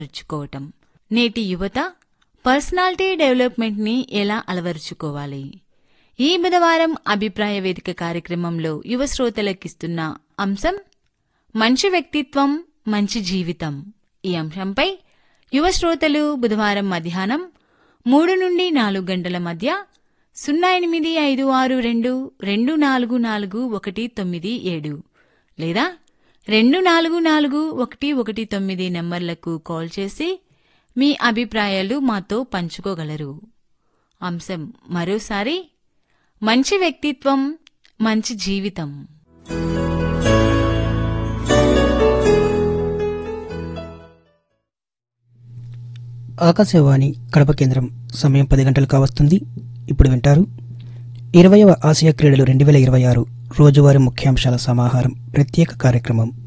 అలవరుచుకోవటం నేటి యువత పర్సనాలిటీ డెవలప్మెంట్ని ఎలా అలవరుచుకోవాలి ఈ బుధవారం అభిప్రాయ వేదిక కార్యక్రమంలో యువ శ్రోతలకిస్తున్న అంశం మంచి వ్యక్తిత్వం మంచి జీవితం ఈ అంశంపై యువ శ్రోతలు బుధవారం మధ్యాహ్నం మూడు నుండి నాలుగు గంటల మధ్య సున్నా ఎనిమిది ఐదు ఆరు రెండు రెండు నాలుగు నాలుగు ఒకటి తొమ్మిది ఏడు లేదా రెండు నాలుగు నాలుగు ఒకటి ఒకటి తొమ్మిది నంబర్లకు కాల్ చేసి మీ అభిప్రాయాలు మాతో పంచుకోగలరు అంశం మరోసారి మంచి వ్యక్తిత్వం మంచి జీవితం ఆకాశవాణి కడప కేంద్రం సమయం పది గంటలు కావస్తుంది ఇప్పుడు వింటారు ఇరవయవ ఆసియా క్రీడలు రెండు వేల ఇరవై ఆరు రోజువారీ ముఖ్యాంశాల సమాహారం ప్రత్యేక కార్యక్రమం